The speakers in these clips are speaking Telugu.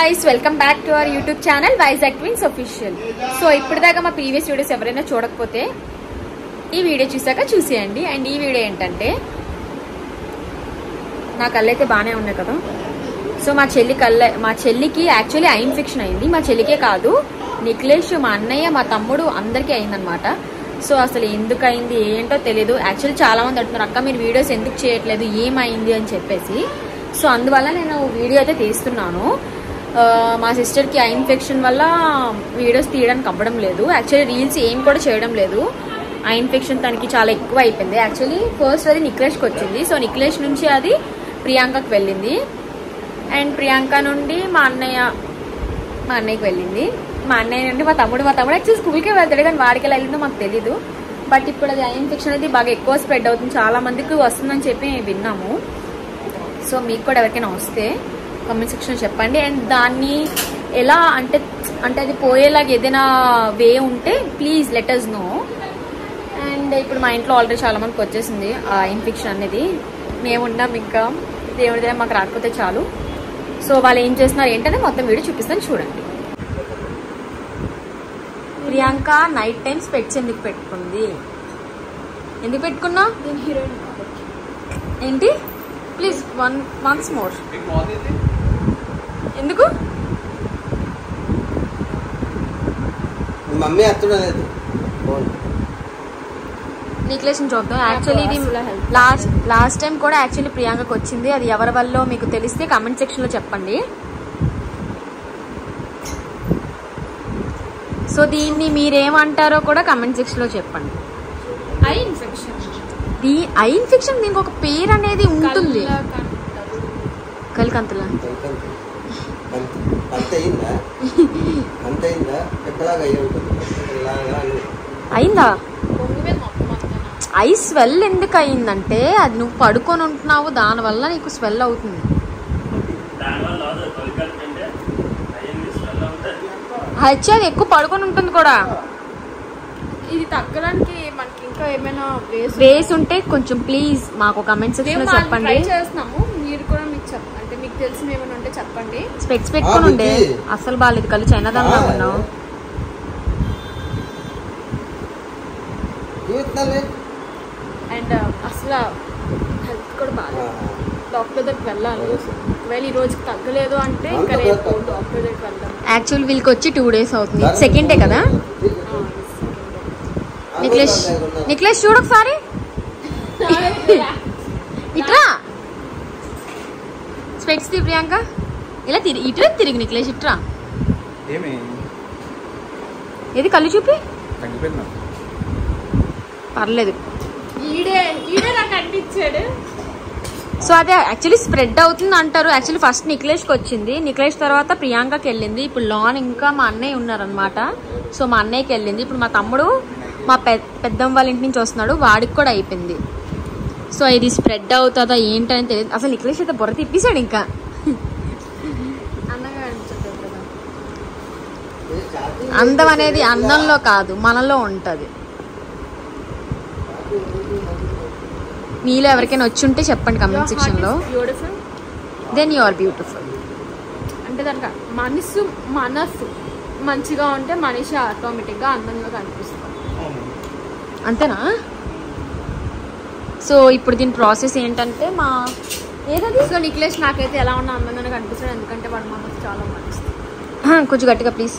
Guys welcome back to our YouTube channel Vizag twins official so ఇప్పటిదాకా మా ప్రీవియస్ వీడియోస్ ఎవరైనా చూడకపోతే ఈ వీడియో చూసాక చూసేయండి అండ్ ఈ వీడియో ఏంటంటే నా కళ్ళైతే బాగానే ఉన్నాయి కదా సో మా చెల్లి కళ్ళ మా చెల్లికి యాక్చువల్లీ ఐ ఇన్ఫెక్షన్ అయింది మా చెల్లికే కాదు నిఖిలేష్ మా అన్నయ్య మా తమ్ముడు అందరికీ అయిందనమాట సో అసలు ఎందుకు అయింది ఏంటో తెలియదు యాక్చువల్లీ చాలా మంది అంటున్నారు అక్క మీరు వీడియోస్ ఎందుకు చేయట్లేదు ఏమైంది అని చెప్పేసి సో అందువల్ల నేను వీడియో అయితే తీస్తున్నాను ఆ, మా సిస్టర్కి ఐ ఇన్ఫెక్షన్ వల్ల వీడియోస్ తీయడానికి అవ్వడం లేదు యాక్చువల్లీ రీల్స్ ఏం కూడా చేయడం లేదు ఆ ఇన్ఫెక్షన్ తనకి చాలా ఎక్కువ అయిపోయింది యాక్చువల్లీ ఫస్ట్ అది నిఖిలేష్కి వచ్చింది సో నిఖిలేష్ నుంచి అది ప్రియాంకకి వెళ్ళింది అండ్ ప్రియాంక నుండి మా అన్నయ్య మా అన్నయ్యకి వెళ్ళింది మా అన్నయ్య నుండి మా తమ్ముడు మా తమ్ముడు యాక్చువల్లీ స్కూల్కే వెళ్తాడు కానీ వాడికి ఎలా వెళ్ళిందో మాకు తెలీదు బట్ ఇప్పుడు అది ఐ ఇన్ఫెక్షన్ అనేది బాగా ఎక్కువ స్ప్రెడ్ అవుతుంది చాలా మందికి వస్తుందని చెప్పి విన్నాము సో మీకు కూడా ఎవరికైనా వస్తే కామెంట్ సెక్షన్ చెప్పండి అండ్ దాన్ని ఎలా అంటే అంటే అది పోయేలాగా ఏదైనా వే ఉంటే ప్లీజ్ లెటర్స్ నో అండ్ ఇప్పుడు మా ఇంట్లో ఆల్రెడీ చాలా మందికి వచ్చేసింది ఆ ఇన్ఫెక్షన్ అనేది మేము ఉన్నాం ఇంకా దేవుడి దగ్గర మాకు రాకపోతే చాలు సో వాళ్ళు ఏం చేస్తున్నారు ఏంటనే మొత్తం వీడియో చూపిస్తాను చూడండి ప్రియాంక నైట్ టైం స్పెట్స్ ఎందుకు పెట్టుకుంది ఎందుకు పెట్టుకున్నా ఏంటి ప్లీజ్ వన్ వన్స్ మోర్ ఎందుకు మమ్మీ అత్తుడలేదు ఫోన్ నీక్లేషన్ చూద్దాం యాక్చువల్లీ ఇది లాస్ట్ లాస్ట్ టైం కూడా యాక్చువల్లీ ప్రియాంకకి వచ్చింది అది ఎవరి వల్ల మీకు తెలిస్తే కామెంట్ సెక్షన్ లో చెప్పండి సో దీన్ని మీరేమంటారో కూడా కామెంట్ సెక్షన్ లో చెప్పండి ఐ ఇన్ఫెక్షన్ దీ ఐ ఇన్ఫెక్షన్ దీనికి ఒక పేరు అనేది ఉంటుంది కలికంతలా అంత అయిందా అంత అయిందా ఎక్కలాగా అయ్యి ఉంటుంది ఇలాగా అని. అయిందా పొంగి మీద మొత్తం అంతా ఐ స్వెల్ ఎందుకు అయిందంటే అది నువ్వు పడుకొని ఉంటున్నావు దానివల్ల నీకు స్వెల్ అవుతుంది హెచ్ అది ఎక్కువ పడుకొని ఉంటుంది కూడా ఇది తగ్గడానికి మనకి ఇంకా ఏమైనా వేస్ వేస్ ఉంటే కొంచెం ప్లీజ్ మాకు కమెంట్ సెక్షన్ లో చెప్పండి ట్రై చేస్తున్నాము మీరు కూడా మీకు చెప్ అంటే మీకు తెలిసిన ఏమైనా ఉంటే చెప్పండి స్పెక్స్ పెట్టుకొని ఉండే బుజ్జి. అసలు బాగాలేదు కళ్ళు చైనా దానిలా ఆ, ఉన్నావు చూస్తున్నాలే. అండ్ అసలు హెల్త్ కూడా బాగా ఆ, డాక్టర్ దగ్గరికి వెళ్ళాలి సరే. ఒకవేళ ఈ రోజుకి తగ్గలేదు అంటే ఇంకా అంత రేపు తగ్గదు. డాక్టర్ దగ్గరికి వెళ్దాం యాక్చువల్ వీళ్ళకి వచ్చి టూ డేస్ అవుతుంది సెకండ్ డే కదా నిఖిలేష్ నిఖిలేష్ చూడు ఒకసారి ఇట్రా స్పెక్స్ తీ ప్రియాంక ఇలా తిరిగి ఇటువే తిరిగి నిఖిలేష్ ఇట్రా ఏమి ఏది కళ్ళు చూపి తగ్గిపోయిందా పర్లేదు ఈడే ఈడే నాకు అంటించాడు సో అదే యాక్చువల్లీ స్ప్రెడ్ అవుతుంది అంటారు యాక్చువల్లీ ఫస్ట్ నిఖిలేష్కి వచ్చింది నిఖిలేష్ తర్వాత ప్రియాంకకి వెళ్ళింది ఇప్పుడు లాన్ ఇంకా మా అన్నయ్య ఉన్నారనమాట సో మా అన్నయ్యకి వెళ్ళింది ఇప్పుడు మా తమ్ముడు మా పె పెద్దమ్మ వాళ్ళ ఇంటి నుంచి వస్తున్నాడు వాడికి కూడా అయిపోయింది సో ఇది స్ప్రెడ్ అవుతుందా ఏంటని తెలియదు అసలు నిఖిలేష్ అయితే బుర్ర తిప్పేశాడు ఇంకా అన్నగా అనిపించదు కదా అందం అనేది అందంలో కాదు మనలో ఉంటుంది మీలో ఎవరికైనా వచ్చి ఉంటే చెప్పండి కమెంట్ సెక్షన్లో beautiful then you are beautiful అంటే దానికి మనసు మనసు మంచిగా ఉంటే మనిషి ఆటోమేటిక్గా అందంగా కనిపిస్తుంది అంతేనా సో ఇప్పుడు దీని ప్రాసెస్ ఏంటంటే మా ఏదది సో నిఖిలేష్ నాకైతే ఎలా ఉన్నా అందంగానే కనిపిస్తాడు ఎందుకంటే వాడు మనసు చాలా మనసు కొంచెం గట్టిగా ప్లీజ్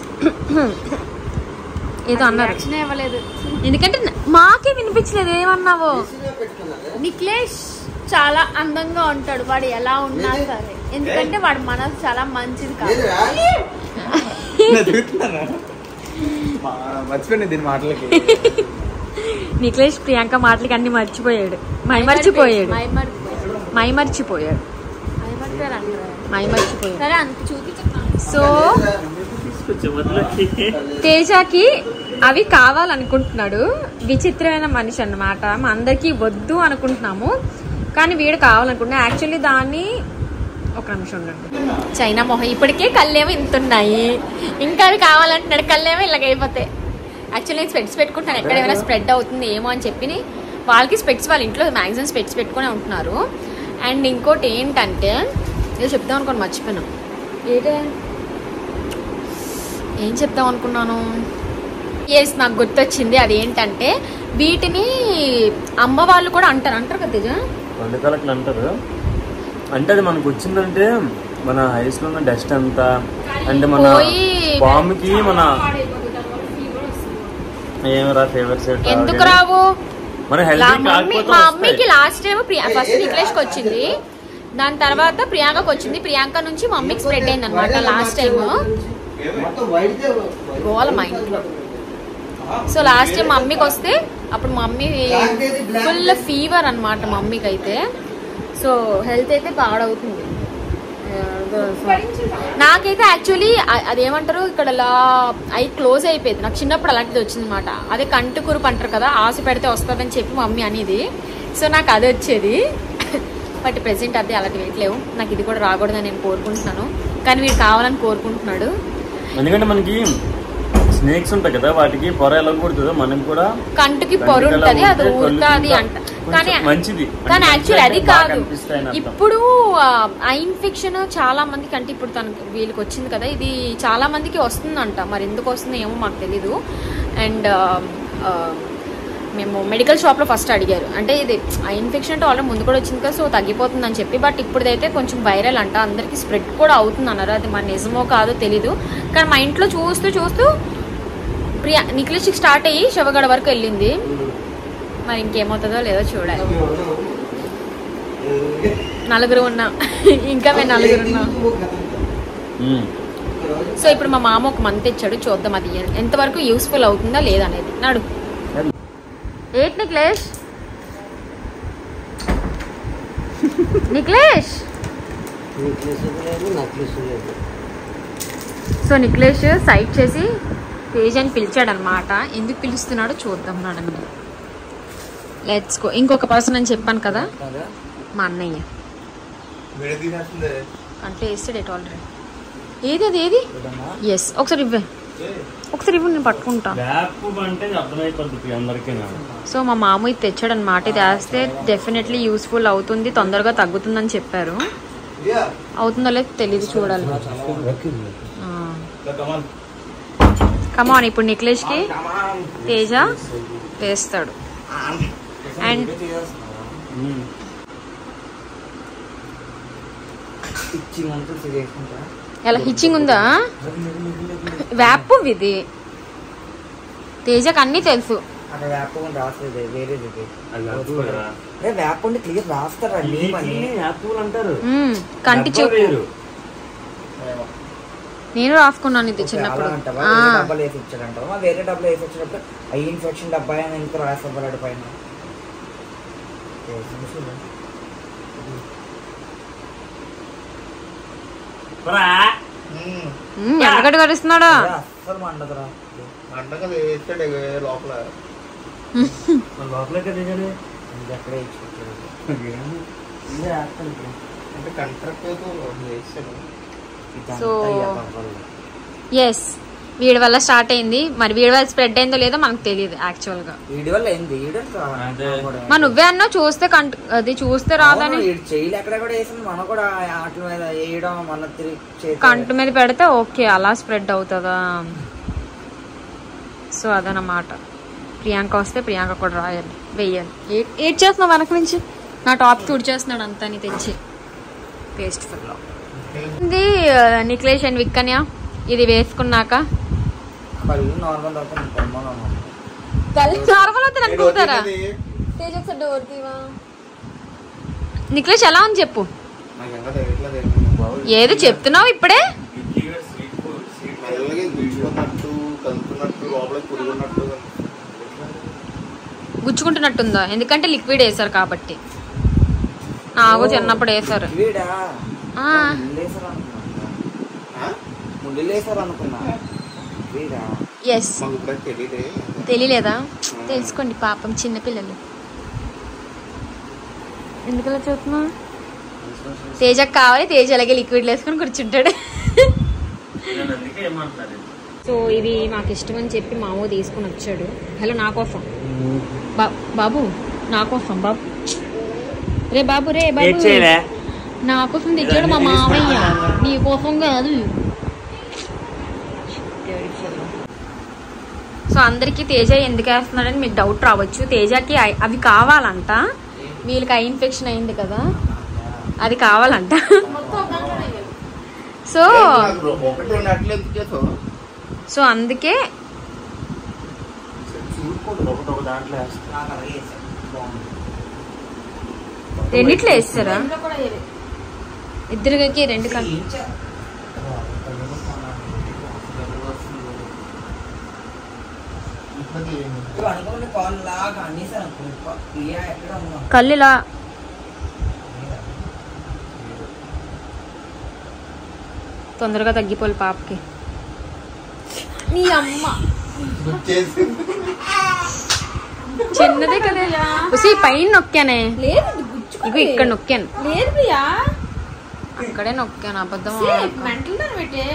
ఏదో అన్నారు రక్షణ ఇవ్వలేదు ఎందుకంటే న- మాకే వినిపించలేదు ఏమన్నావో ఏసీలో పెట్టుకున్నారా? నిఖిలేష్ చాలా అందంగా ఉంటాడు వాడు ఎలా ఉన్నా ఏది? సరే ఎందుకంటే వాడి మనసు చాలా మంచిది కాదు ఏదిరా? తిరుగుతున్నారా మర్చిపోయింది దీని మాటలకి నిఖిలేష్ ప్రియాంక మాటలకి అన్ని మర్చిపోయాడు మై మర్చిపోయాడు మైమరిపోయాడు. మై మర్చిపోయాడు మైమరిపోయాడు అంటారా? మై మర్చిపోయాడు సరే అంత చూపించు సో తేజకి అవి కావాలనుకుంటున్నాడు విచిత్రమైన మనిషి అన్నమాట మా అందరికీ వద్దు అనుకుంటున్నాము కానీ వీడు కావాలనుకుంటున్నా యాక్చువల్లీ దాన్ని ఒక నిమిషం ఉండండి చైనా మొహం ఇప్పటికే కళ్ళేమో ఇంత ఉన్నాయి ఇంకా అవి కావాలంటున్నాడు కళ్ళేమో ఇలాగ అయిపోతాయి యాక్చువల్లీ నేను స్పెట్స్ పెట్టుకుంటాను ఎక్కడ ఏమైనా స్ప్రెడ్ అవుతుంది ఏమో అని చెప్పి వాళ్ళకి స్పెట్స్ వాళ్ళ ఇంట్లో మ్యాక్సిమం స్పెట్స్ పెట్టుకునే ఉంటున్నారు అండ్ ఇంకోటి ఏంటంటే ఏదో చెప్దాం అనుకోని మర్చిపోయినా ఏంటే ఏం చెప్దాం అనుకున్నాను ఎస్ నాకు గుర్తొచ్చింది అదేంటంటే వీటిని అమ్మ వాళ్ళు కూడా అంటారు అంటారు కదా తేజ వంటకాలకి అంటారు అంటే అది మనకు వచ్చిందంటే మన హైస్ లో ఉన్న డస్ట్ అంతా అంటే మన పోయి పాముకి మన ఏమరా ఫేవర్స్ ఎందుకు రావు మన లా- హెల్తీ మమ్మీ కాకపోతే మా వస్తాయి. మమ్మీకి లాస్ట్ టైం ఫస్ట్ నిఖిలేష్కి వచ్చింది దాని తర్వాత ప్రియాంకకి వచ్చింది ప్రియాంక నుంచి మమ్మీకి స్ప్రెడ్ అయింది అనమాట లాస్ట్ టైం మొత్తం వైట్దే గోల మా ఇంట్లో సో లాస్ట్ టైం మమ్మీకి వస్తే అప్పుడు మమ్మీ ఫుల్ ఫీవర్ అన్నమాట మమ్మీకి అయితే సో హెల్త్ అయితే పాడవుతుంది నాకైతే యాక్చువల్లీ అదేమంటారు ఇక్కడ ఇలా ఐ క్లోజ్ అయిపోయింది నాకు చిన్నప్పుడు అలాంటిది వచ్చింది అనమాట అదే కంటి కురుపు అంటారు కదా ఆశ పెడితే వస్తుందని చెప్పి మమ్మీ అనేది సో నాకు అది వచ్చేది బట్ ప్రెసెంట్ అదే అలాంటి వేయట్లేవు నాకు ఇది కూడా రాకూడదని నేను కోరుకుంటున్నాను కానీ వీడు కావాలని కోరుకుంటున్నాడు ఎందుకంటే మనకి స్నేక్స్ ఉంటాయి కదా వాటికి పొర ఎలా కొడుతుందో మనకి కూడా కంటికి పొరు కంటికి ఉంటది అలా అది ఉంటే ఊరుతుంది కళ్ళు అంట కొంచెం కానీ మంచిది. కానీ అంటే యాక్చువల్లీ అది మంచిది అంటే బాగా కాదు కనిపిస్తాయని అర్థం. ఇప్పుడు ఐ ఇన్ఫెక్షన్ చాలా మందికి అంటే ఇప్పుడు తనకి వీళ్ళకి వచ్చింది కదా ఇది చాలా మందికి వస్తుందంట మరి ఎందుకు వస్తుందో ఏమో మాకు తెలీదు అండ్ మేము మెడికల్ షాప్లో ఫస్ట్ అడిగారు అంటే ఇది ఐ ఇన్ఫెక్షన్ అంటే ఆల్రెడీ ముందు కూడా వచ్చింది కదా సో తగ్గిపోతుందని చెప్పి బట్ ఇప్పుడైతే కొంచెం వైరల్ అంట అందరికీ స్ప్రెడ్ కూడా అవుతుంది అన్నారు అది మరి నిజమో కాదో తెలీదు కానీ మా ఇంట్లో చూస్తూ చూస్తూ ప్రియా నిఖిలేష్కి స్టార్ట్ అయ్యి శివగడ వరకు వెళ్ళింది మరి ఇంకేమవుతుందో లేదో చూడాలి నలుగురు ఉన్నాం ఇంకా మేము నలుగురు ఉన్నాం ఉమ్. సో ఇప్పుడు మా మామ ఒక మంత్ ఇచ్చాడు చూద్దాం అది ఎంతవరకు యూస్ఫుల్ అవుతుందా లేదా అనేది నాడు ఏంటి నిఖిలేష్ నిఖిలేష్ లేదు నక్లీస్ లేదు సో నిఖిలేష్ సైట్ చేసి పేజ్ అని పిలిచాడు అనమాట ఎందుకు పిలుస్తున్నాడో చూద్దాం నడండి లెట్స్ గో ఇంకొక పర్సన్ అని చెప్పాను కదా మా అన్నయ్య అంటే వేస్తాడు ఎట్ ఆల్రెడీ ఏది అది ఏది ఎస్ ఒకసారి ఇవ్వే ఒకసారి ఇవ్వు నేను పట్టుకుంటా వేపు అంటే అర్థమైపోతుంది అందరికీ సో మా మామ ఇది తెచ్చాడు అనమాట ఇది వేస్తే డెఫినెట్లీ యూస్ఫుల్ అవుతుంది తొందరగా తగ్గుతుందని చెప్పారు అవుతుందో లేదో తెలియదు చూడాలి కమాన్ ఇప్పుడు నిఖిలేష్ కి తేజ వేస్తాడు అండ్ ఇచ్చిందంతా చేసుకుంటా ఎలా హిచ్చింగ్ ఉందా వేపు ఇది తేజకి అన్నీ తెలుసు అక్కడ వేపకుండా రాసేది వేరేది ఇది. అది వేపు కదా. అరే వేపండి క్లియర్ రాస్తారా లేమని యాప్లు అంటారు మ్మ్, కంటి డబ్బా చూపు వేరు. నేను రాసుకున్నాను ఇది ఓకే, చిన్నప్పుడు అలా అంటావా? ఆ, వేరే డబ్బాలు వేసి ఇచ్చాడంటావా వేరే డబ్బాలు వేసి వచ్చినప్పుడు ఆ ఇన్ఫెక్షన్ డబ్బా అని ఇంకో రాసేవాడు పైన ఓకే, చూసుకుందాం. రా. మ్మ్. మ్మ్, ఎండగడ్డ కడుస్తున్నాడా అరే, అస్సలు మండదురా అంటగా వేస్తాడు లోపల మన లోపలే కదా ఇది. ఇది ఎక్కడ ఇచ్చుకుంటాడు ఇదే వేస్తాను ఇప్పుడు. అంటే కంట్రాక్ట్ వేస్తాడు ఇదంతా సో- ఈ డబ్బాలు. ఎస్ వీడి వల్ల స్టార్ట్ అయింది మరి వీడి వల్ల స్ప్రెడ్ అయిందో లేదో మనకు తెలియదు యాక్చువల్ గా వీడి వల్ల ఏంది వీడు అదే. మా నువ్వే అన్నా చూస్తే కంట అది చూస్తే రాదని చెయ్యిలు ఎక్కడెక్కడ వేసింది మనం కూడా వాటి మీద వేయడం మన తిరిగి చేతి- కంటి మీద పెడితే ఓకే అలా స్ప్రెడ్ అవుతుందా సో అదనమాట ప్రియాంక వస్తే ప్రియాంక కూడా రాయాలి వెయ్యాలి ఏ- ఏడ్ చేస్తున్నావు వెనక నుంచి నా టాప్ చూడ్ చేస్తున్నాడు అంతా నీ తెచ్చి పేస్ట్ ఫుల్ ఇది నిక్లేష్ అండ్ విక్కన్య ఇది వేసుకున్నాక కళ్ళు నార్మల్ అవుతుంది బొమ్మలో ఉన్నాం. నార్మల్ అవుతుంది అనుకుంటారా తేజ్ ఒకసారి డోర్ తీవా నిక్లేష్ ఎలా ఉంది చెప్పు నాకు ఇంకా తెలియట్లేదు ఏదో చెప్తున్నావు ఇప్పుడే మెల్లగా గుంజుకున్నట్టు కలుపుతున్నట్టు లోపల పురుగున్నట్టు గుచ్చుకుంటున్నట్టుందా ఎందుకంటే లిక్విడ్ వేసారు కాబట్టి నాకు చిన్నప్పుడు వేసారు వీడా ఆ. ముందేసారు అనుకున్నా ముందులేసారు అనుకున్నా వీడా ఎస్ మాకు ఇప్పుడు తెలియదే తెలియలేదా తెలుసుకోండి పాపం చిన్నపిల్లలు ఎందుకలా చూస్తున్నా తేజకు కావాలి తేజ అలాగే లిక్విడ్ వేసుకొని కూర్చుంటాడు నేను అందుకే ఏమంటున్నాను సో ఇది మాకు ఇష్టం అని చెప్పి మామూ తీసుకుని వచ్చాడు హలో నా కోసం బా- బాబు నా కోసం బాబు రే బాబు రే బాబు నా కోసం తెచ్చాడు మా మామయ్య నీ కోసం కాదు సో అందరికీ తేజ ఎందుకు వేస్తున్నాడని మీకు డౌట్ రావచ్చు తేజకి ఐ- అవి కావాలంట వీళ్ళకి ఐ ఇన్ఫెక్షన్ అయింది కదా అది కావాలంట సో ఒకటి రెండు అట్లు ఎందుకు చేసావు సో అందుకే చూడుకోండి ఒకటి ఒక దాంట్లో వేస్తాం నాకు అలాగే వేసాను బాగుంది రెండిట్లో వేస్తారా ఇంట్లో కూడా వేరే. ఇద్దరికి రెండు కలిపి ఏం చే- ఇవి అనుకోని కాల్ లాగా అనేసాను అనుకో. ప్రియా ఎక్కడ ఉన్నా కళ్ళు ఇలా తొందరగా తగ్గిపోవాలి పాపకి నీ అమ్మ చిన్నదే కదా ఉసి పైన నొక్కానే లేదు ఇది గుచ్చుకుంది. ఇగో ఇక్కడ నొక్కాను లేదు ప్రియా అక్కడే నొక్కాను అబద్ధం మెంటల్ దాన్ని పెట్టే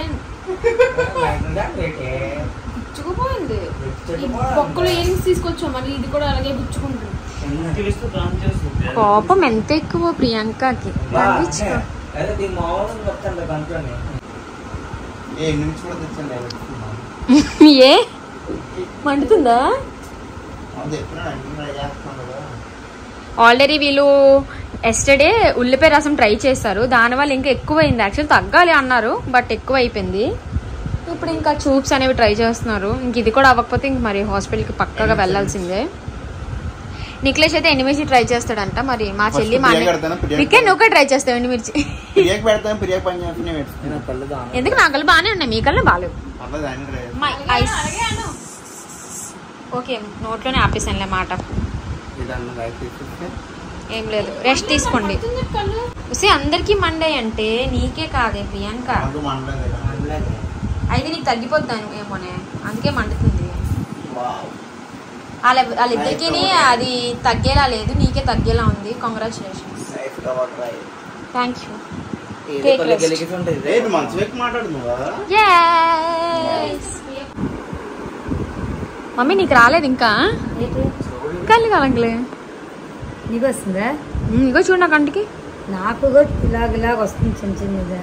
రేటే గుచ్చుకుపోయింది ఈ బొక్కలు ఏం తీసుకొచ్చాం మళ్ళీ ఇది కూడా అలాగే గుచ్చుకుంటుంది తెలిస్తే దాని చేస్తుంది కోపం ఎంత ఎక్కువ ప్రియాంకకి తగ్గించుకో. అదే దీని మామూలు మొత్తం దాంట్లోనే ఏ నుంచి కూడా తెచ్చాను నేను ఏ మండుతుందా అది ఎప్పుడు అన్ని ట్రై చేస్తాను కదా ఆల్రెడీ వీళ్ళు ఎస్టర్డే ఉల్లిపాయ రసం ట్రై చేస్తారు దానివల్ల ఇంకా ఎక్కువైంది యాక్చువల్ తగ్గాలి అన్నారు బట్ ఎక్కువ అయిపోయింది ఇప్పుడు ఇంకా చూప్స్ అనేవి ట్రై చేస్తున్నారు ఇంక ఇది కూడా అవ్వకపోతే ఇంక మరి హాస్పిటల్కి పక్కగా వెళ్ళాల్సిందే నిఖిలేష్ అయితే ఎండుమిర్చి ట్రై చేస్తాడంట మరి మా First చెల్లి మా ప్రియాకి పెడతాను, ప్రియాకి వికే నువ్వు కూడా ట్రై చేస్తావు ఎండుమిర్చి ప్రియాకి పెడతాను ప్రియాకి పని చేస్తాను పెట్టుకున్నాను నేను కళ్ళు దాని ఎందుకు నా కళ్ళు బాగానే ఉన్నాయి మీ కళ్ళు బాగాలేవు అట్లా దాన్ని ట్రై చేస్తాను మై ఐస్ ఓకే నోట్లోనే ఆపేసానులే మాట ఇదన్నా రైస్ తీసుకొస్తే ఏం లేదు రెస్ట్ తీసుకోండి కళ్ళు ఉసి అందరికీ మండే అంటే నీకే కాదే ప్రియాంక నాకు మండలేదు కదా. అనలేదు. అయితే నీకు తగ్గిపోతాను ఏమోనే అందుకే మండుతుంది వావ్. వాళ్ళ వాళ్ళిద్దరికి అది తగ్గేలా లేదు నీకే తగ్గేలా ఉంది congratulations Life cover try. Thank you ఏదో Take కళ్ళు rest. గెలిగిసి ఉంటుంది. ఏ నువ్వు మంచి వ్యక్తి మాట్లాడుతున్నావా మమ్మీ నీకు రాలేదు ఇంకా కళ్ళు కలంకలే నీకు వస్తుందా ఇగో చూడు నా కంటికి నాకు కూడా ఇలాగ ఇలాగ వస్తుంది చిన్న చిన్నదా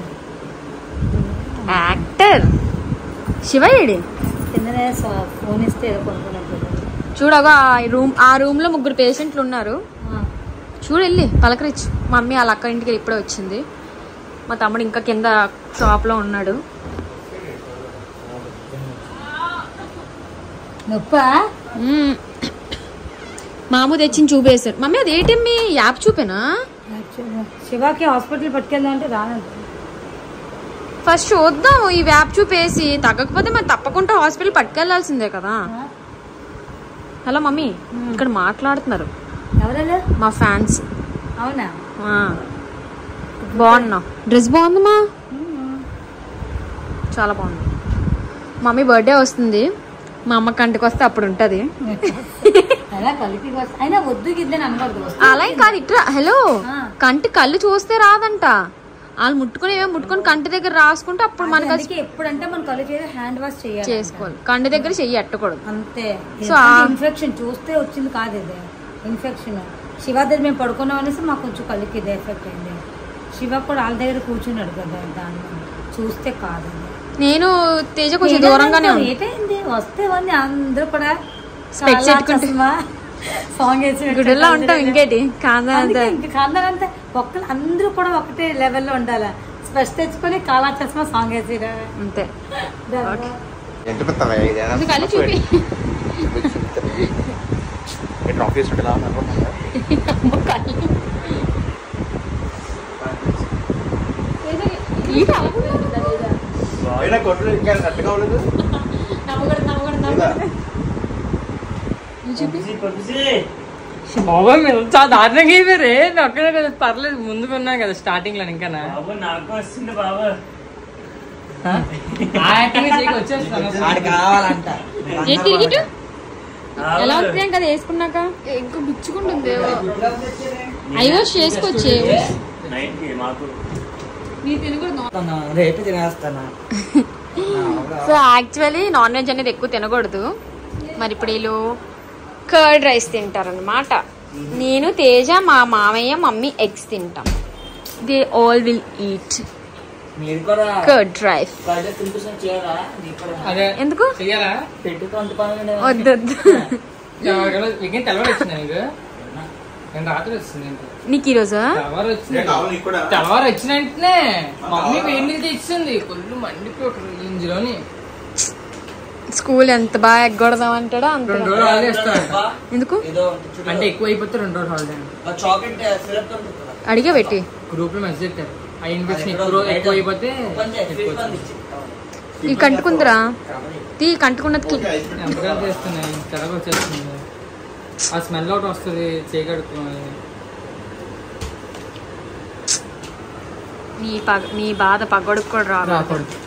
యాక్టర్ శివయ్యడి కిందనే స- ఫోన్ ఇస్తే ఏదో కొనుక్కున్నప్పుడు చూడగా ఆ రూమ్ ఆ రూమ్ లో ముగ్గురు పేషెంట్లు ఉన్నారు చూడు వెళ్ళి పలకరించు మమ్మీ వాళ్ళ అక్క ఇంటికి వెళ్ళి ఇప్పుడే వచ్చింది మా తమ్ముడు ఇంకా కింద షాప్ లో ఉన్నాడు నొప్పా మ్మ్. మాము తెచ్చింది చూపేశారు మమ్మీ అది ఏటీఎం మీ యాప్ చూపేనా శివాకి హాస్పిటల్ పట్టుకెళ్దాం అంటే రానంట ఫస్ట్ చూద్దాం ఈ యాప్ చూపేసి తగ్గకపోతే మరి తప్పకుండా హాస్పిటల్ పట్టుకెళ్లాల్సిందే కదా హలో మమ్మీ ఇక్కడ మాట్లాడుతున్నారు ఎవరన్నా మా ఫ్యాన్స్ అవునా బాగున్నా డ్రెస్ బాగుందమ్మా చాలా బాగుంది మమ్మీ బర్త్డే వస్తుంది మా అమ్మ కంటికి వస్తే అప్పుడు ఉంటుంది అలా కలిపి వస్తా- అయినా వద్దు గిద్దని అనకూడదు వస్తే అలా ఏం కాదు ఇట్లా హలో ఆ. కంటి కళ్ళు చూస్తే రాదంట వాళ్ళు ముట్టుకుని ఏమో ముట్టుకొని కంటి దగ్గర రాసుకుంటే అప్పుడు మనకు అది అందుకే ఎప్పుడంటే మనం కళ్ళు చేసి హ్యాండ్ వాష్ చేయాలి చేసుకోవాలి కంటి దగ్గర చెయ్యి ఎట్టకూడదు అంతే సో ఆ- ఇన్ఫెక్షన్ చూస్తే వచ్చింది కాదు ఇది ఇన్ఫెక్షన్ శివ దగ్గర మేము పడుకున్నాం అనేసి మాకు కొంచెం కళ్ళకి ఇది ఎఫెక్ట్ అయింది శివ కూడా వాళ్ళ దగ్గర కూర్చున్నాడు కదా దాన్ని చూస్తే కాదు ఇది. నేను తేజ కొంచెం దూరంగానే ఉంది ఏటైంది వస్తే ఉంది అందరూ కూడా Specs చాలా పెట్టుకుంటే- చస్మా, సాంగ్ వేసి గుడిలో ఉంటాం ఇంకేటి కాదా అందుకే ఇంక కాందాలంతా ఒక్కరు అందరూ కూడా ఒకటే లెవెల్లో ఉండాలి స్పెష్ తెచ్చుకొని కాలా చస్మా సాంగ్ వేసి అంతే ఎంత పెద్దవా ఇదేనా? ఇది కళ్ళు చూపి ఇట్లా ఆఫీస్ ఉంటే లాభం అనుకుంటున్నా. అయినా కొట్లు ఇంకా కరెక్ట్గా ఉండదు లేదా? బాబాయ్ మేము చాలా దారుణంగా అయిపోయారే అక్కడే కదా పర్లేదు ముందుకు ఉన్నాం కదా స్టార్టింగ్ లో ఇంకా బాబు నాకు వస్తుంది బాబు వచ్చేస్తాను ఆడు కావాలంట ఏ తిరిగిటు ఎలా అవుతుంది కదా వేసుకున్నాక ఇంకా గుచ్చుకుంటుంది అయ్యో చేసుకోవచ్చు నైట్ కి మాకు నీ తినకూడదు రేపు తినేస్తాను సో యాక్చువల్లీ నాన్ వెజ్ అనేది ఎక్కువ తినకూడదు మరి ఇప్పుడు వీళ్ళు కర్డ్ రైస్ తింటారనమాట నేను తేజ మా మామయ్య మమ్మీ ఎగ్స్ తింటాం దే ఆల్ విల్ ఈట్ మీరు కూడా గుడ్ డ్రైవ్ ప్రాజెక్ట్ తినిపిస్తున్న చేయాలా నీకు కూడా అదే ఎందుకు చెయ్యాలా పెట్టుకో అంత పని ఉండే. వద్దు వద్దు ఇంకేం తెల్లవారు వచ్చింది నీకు నేను రాత్రి వచ్చింది ఏంటి నీకు ఈరోజు తెల్లవారు వచ్చింది నేను కావాలి నీకు కూడా తెల్లవారు వచ్చిన వెంటనే మమ్మీ వేడి నీళ్ళు తెచ్చింది కొల్లు మండిపోయి ఒక ఇంజిలోని స్కూల్ ఎంత బాగా ఎగ్గొడదాం అంటాడో అంత రెండు రోజులు హాలిడే ఇస్తాడు బా, ఎందుకు ఏదో ఉంటుంది చూడు. అంటే ఎక్కువ అయిపోతే రెండు రోజులు హాలిడే ఆ చాక్లెట్ సిరప్ తో ఉంటుంది కదా. అడిగే పెట్టి గ్రూప్ లో మెసేజ్ పెట్టారు ఆ ఇన్ఫెక్షన్ అది ఎక్కువ ఎక్కడో రో- ఎక్కువ అయిపోతే ఓపెన్ చేయి, ఎక్కువ ఫ్రీజ్ లో వచ్చింది. ఇచ్చి. ఇవి కంటుకుందిరా కాబట్టి తీ కంటుకున్నది ఓకే, ఐస్ క్రీమ్ ఎంతకాలం చేస్తున్నాయి తెరగ వచ్చేస్తుంది ఆ స్మెల్ ఒకటి వస్తుంది చేయగడుతుంది నీ పగ నీ బాధ పగొడుకు కూడా రాదు రాకూడదు